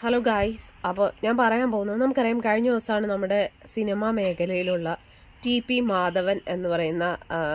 hello guys അപ്പോൾ ഞാൻ പറയാൻ പോകുന്നത് നമുക്കറിയാം കഴിഞ്ഞ ദിവസമാണ് നമ്മുടെ സിനിമാ മേഖലയിലുള്ള ടി പി മാധവൻ എന്ന് പറയുന്ന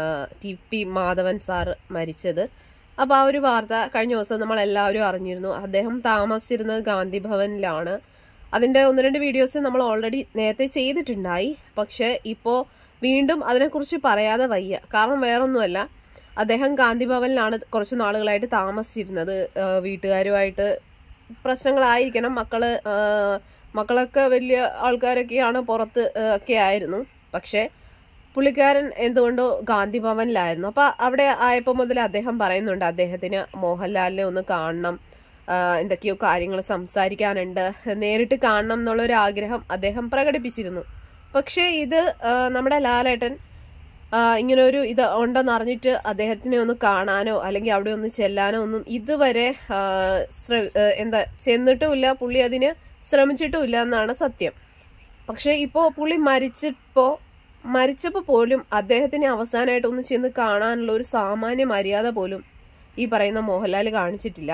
ടി പി മാധവൻ സാർ മരിച്ചത് അപ്പോൾ ആ ഒരു വാർത്ത കഴിഞ്ഞ ദിവസം നമ്മൾ എല്ലാവരും അറിഞ്ഞിരുന്നു അദ്ദേഹം താമസിച്ചിരുന്നത് ഗാന്ധി ഭവനിലാണ് അതിൻ്റെ ഒന്ന് രണ്ട് വീഡിയോസ് നമ്മൾ ഓൾറെഡി നേരത്തെ ചെയ്തിട്ടുണ്ടായി പക്ഷേ ഇപ്പോൾ വീണ്ടും അതിനെക്കുറിച്ച് പറയാതെ വയ്യ കാരണം വേറൊന്നുമല്ല അദ്ദേഹം ഗാന്ധി ഭവനിലാണ് കുറച്ച് നാളുകളായിട്ട് താമസിച്ചിരുന്നത് ആ, വീട്ടുകാരുമായിട്ട് പ്രശ്നങ്ങളായിരിക്കണം മക്കള് ആ, മക്കളൊക്കെ വലിയ ആൾക്കാരൊക്കെയാണ് പുറത്ത് ആ, ഒക്കെ ആയിരുന്നു പക്ഷേ പുള്ളിക്കാരൻ എന്തുകൊണ്ടോ ഗാന്ധി ഭവനിലായിരുന്നു അപ്പൊ അവിടെ ആയപ്പോൾ മുതൽ അദ്ദേഹം പറയുന്നുണ്ട് അദ്ദേഹത്തിന് മോഹൻലാലിനെ ഒന്ന് കാണണം ആ, എന്തൊക്കെയോ കാര്യങ്ങൾ സംസാരിക്കാനുണ്ട് നേരിട്ട് കാണണം എന്നുള്ളൊരു ആഗ്രഹം അദ്ദേഹം പ്രകടിപ്പിച്ചിരുന്നു പക്ഷേ ഇത് ആ, നമ്മുടെ ലാലേട്ടൻ ആ, ഇങ്ങനെ ഒരു ഇത് ഉണ്ടെന്ന് അറിഞ്ഞിട്ട് അദ്ദേഹത്തിനെ ഒന്ന് കാണാനോ അല്ലെങ്കിൽ അവിടെ ഒന്ന് ചെല്ലാനോ ഒന്നും ഇതുവരെ ആ, ശ്ര- ആ, എന്താ ചെന്നിട്ടുമില്ല പുള്ളി അതിന് ശ്രമിച്ചിട്ടുമില്ല എന്നാണ് സത്യം പക്ഷെ ഇപ്പോ പുള്ളി മരിച്ചപ്പോ മരിച്ചപ്പോ പോലും അദ്ദേഹത്തിന് അവസാനമായിട്ട് ഒന്ന് ചെന്ന് കാണാനുള്ള ഒരു സാമാന്യ മര്യാദ പോലും ഈ പറയുന്ന മോഹൻലാൽ കാണിച്ചിട്ടില്ല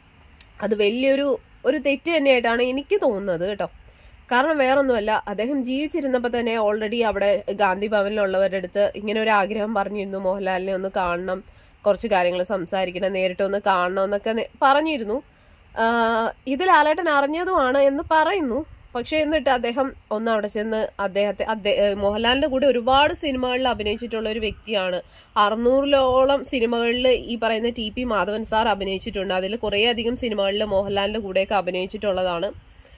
അത് വലിയൊരു ഒരു തെറ്റ് തന്നെയായിട്ടാണ് എനിക്ക് തോന്നുന്നത് കേട്ടോ കാരണം വേറൊന്നുമല്ല അദ്ദേഹം ജീവിച്ചിരുന്നപ്പോൾ തന്നെ ഓൾറെഡി അവിടെ ഗാന്ധി ഭവനിലുള്ളവരുടെ അടുത്ത് ഇങ്ങനെ ഒരു ആഗ്രഹം പറഞ്ഞിരുന്നു മോഹൻലാലിനെ ഒന്ന് കാണണം കുറച്ച് കാര്യങ്ങൾ സംസാരിക്കണം നേരിട്ട് ഒന്ന് കാണണം എന്നൊക്കെ നെ- പറഞ്ഞിരുന്നു ആഹ് ഇത് ലാലേട്ടൻ അറിഞ്ഞതുമാണ് എന്ന് പറയുന്നു പക്ഷെ എന്നിട്ട് അദ്ദേഹം ഒന്ന് അവിടെ ചെന്ന് അദ്ദേഹത്തെ അദ്ദേഹ ഏഹ് മോഹൻലാലിന്റെ കൂടെ ഒരുപാട് സിനിമകളിൽ അഭിനയിച്ചിട്ടുള്ള ഒരു വ്യക്തിയാണ് അറുന്നൂറിലോളം സിനിമകളിൽ ഈ പറയുന്ന ടി പി മാധവൻ സാർ അഭിനയിച്ചിട്ടുണ്ട് അതിൽ കുറേ അധികം സിനിമകളിൽ മോഹൻലാലിന്റെ കൂടെയൊക്കെ അഭിനയിച്ചിട്ടുള്ളതാണ്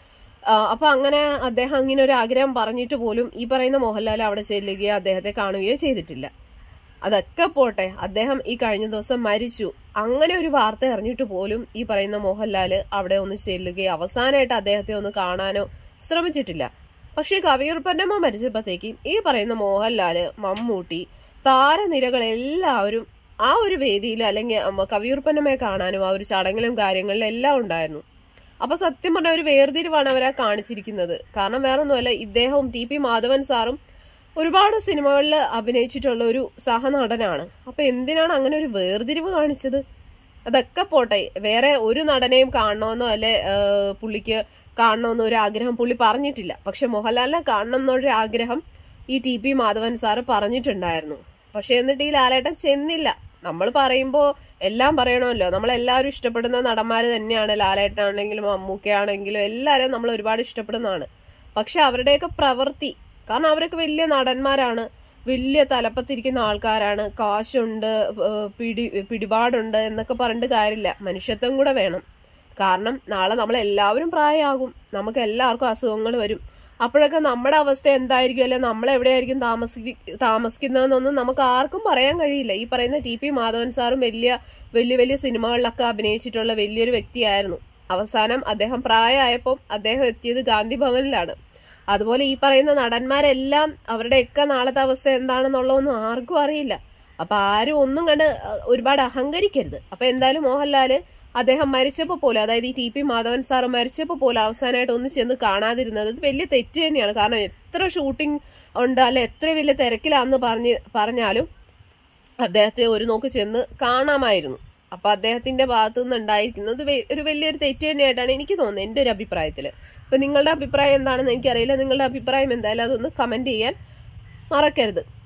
ആ, അപ്പൊ അങ്ങനെ അദ്ദേഹം ഇങ്ങനെ ഒരു ആഗ്രഹം പറഞ്ഞിട്ട് പോലും ഈ പറയുന്ന മോഹൻലാൽ അവിടെ ചെല്ലുകയോ അദ്ദേഹത്തെ കാണുകയോ ചെയ്തിട്ടില്ല അതൊക്കെ പോട്ടെ അദ്ദേഹം ഈ കഴിഞ്ഞ ദിവസം മരിച്ചു അങ്ങനെ ഒരു വാർത്ത അറിഞ്ഞിട്ട് പോലും ഈ പറയുന്ന മോഹൻലാൽ അവിടെ ഒന്ന് ചെല്ലുകയോ അവസാനമായിട്ട് അദ്ദേഹത്തെ ഒന്ന് കാണാനോ ശ്രമിച്ചിട്ടില്ല പക്ഷേ കവിയൂർപ്പന്നമ്മ മരിച്ചപ്പോഴത്തേക്കും ഈ പറയുന്ന മോഹൻലാല് മമ്മൂട്ടി താരനിരകൾ എല്ലാവരും ആ ഒരു വേദിയിൽ അല്ലെങ്കിൽ അമ്മ കവിയൂർപ്പന്നമ്മയെ കാണാനും ആ ഒരു ചടങ്ങിലും കാര്യങ്ങളിലും എല്ലാം ഉണ്ടായിരുന്നു അപ്പൊ സത്യം പറഞ്ഞ ഒരു വേർതിരിവാണ് അവരെ കാണിച്ചിരിക്കുന്നത് കാരണം വേറൊന്നുമല്ല ഇദ്ദേഹവും ടി പി മാധവൻ സാറും ഒരുപാട് സിനിമകളിൽ അഭിനയിച്ചിട്ടുള്ള ഒരു സഹനടനാണ് അപ്പൊ എന്തിനാണ് അങ്ങനെ ഒരു വേർതിരിവ് കാണിച്ചത് അതൊക്കെ പോട്ടെ വേറെ ഒരു നടനെയും കാണണമെന്നോ അല്ലെ ആ, പുള്ളിക്ക് കാണണമെന്നോ ഒരു ആഗ്രഹം പുള്ളി പറഞ്ഞിട്ടില്ല പക്ഷെ മോഹൻലാലിനെ കാണണം എന്നൊരു ആഗ്രഹം ഈ ടി പി മാധവൻ സാറ് പറഞ്ഞിട്ടുണ്ടായിരുന്നു പക്ഷെ എന്നിട്ട് ഈ ലാലേട്ടൻ ചെന്നില്ല നമ്മൾ പറയുമ്പോൾ എല്ലാം പറയണമല്ലോ നമ്മളെല്ലാവരും ഇഷ്ടപ്പെടുന്ന നടന്മാർ തന്നെയാണ് ലാലേട്ടനാണെങ്കിലും മമ്മൂക്കയാണെങ്കിലും എല്ലാവരും നമ്മൾ ഒരുപാട് ഇഷ്ടപ്പെടുന്നതാണ് പക്ഷെ അവരുടെയൊക്കെ പ്രവൃത്തി കാരണം അവരൊക്കെ വലിയ നടന്മാരാണ് വലിയ തലപ്പത്തിരിക്കുന്ന ആൾക്കാരാണ് കാശുണ്ട് ഏഹ് പിടി പിടിപാടുണ്ട് എന്നൊക്കെ പറഞ്ഞിട്ട് കാര്യമില്ല മനുഷ്യത്വം കൂടെ വേണം കാരണം നാളെ നമ്മൾ എല്ലാവരും പ്രായമാകും നമുക്ക് എല്ലാവർക്കും അസുഖങ്ങൾ വരും അപ്പോഴൊക്കെ നമ്മുടെ അവസ്ഥ എന്തായിരിക്കും അല്ലെ നമ്മൾ എവിടെയായിരിക്കും താമസി താമസിക്കുന്നതെന്നൊന്നും നമുക്ക് ആർക്കും പറയാൻ കഴിയില്ല ഈ പറയുന്ന ടി പി മാധവൻ സാറും വലിയ വലിയ വലിയ സിനിമകളിലൊക്കെ അഭിനയിച്ചിട്ടുള്ള വലിയൊരു വ്യക്തിയായിരുന്നു അവസാനം അദ്ദേഹം പ്രായമായപ്പോൾ അദ്ദേഹം എത്തിയത് ഗാന്ധി ഭവനിലാണ് അതുപോലെ ഈ പറയുന്ന നടന്മാരെല്ലാം അവരുടെയൊക്കെ നാളത്തെ അവസ്ഥ എന്താണെന്നുള്ളതൊന്നും ആർക്കും അറിയില്ല അപ്പൊ ആരും ഒന്നും കണ്ട് അഹ്, ഒരുപാട് അഹങ്കരിക്കരുത് അപ്പൊ എന്തായാലും മോഹൻലാല് അദ്ദേഹം മരിച്ചപ്പോൾ പോലും അതായത് ഈ ടി പി മാധവൻ സാറ് മരിച്ചപ്പോൾ പോലും അവസാനമായിട്ട് ഒന്ന് ചെന്ന് കാണാതിരുന്നത് ഇത് വലിയ തെറ്റ് തന്നെയാണ് കാരണം എത്ര ഷൂട്ടിംഗ് ഉണ്ട് അല്ലെ എത്ര വലിയ തിരക്കിലാന്ന് പറഞ്ഞ് പറഞ്ഞാലും അദ്ദേഹത്തെ ഒരു നോക്ക് ചെന്ന് കാണാമായിരുന്നു അപ്പൊ അദ്ദേഹത്തിന്റെ ഭാഗത്തു നിന്ന് ഉണ്ടായിരിക്കുന്നത് വെ- ഒരു വലിയൊരു തെറ്റ് തന്നെയായിട്ടാണ് എനിക്ക് തോന്നുന്നത് എന്റെ ഒരു അഭിപ്രായത്തില് അപ്പൊ നിങ്ങളുടെ അഭിപ്രായം എന്താണെന്ന് എനിക്കറിയില്ല നിങ്ങളുടെ അഭിപ്രായം എന്തായാലും അതൊന്ന് കമന്റ് ചെയ്യാൻ മറക്കരുത്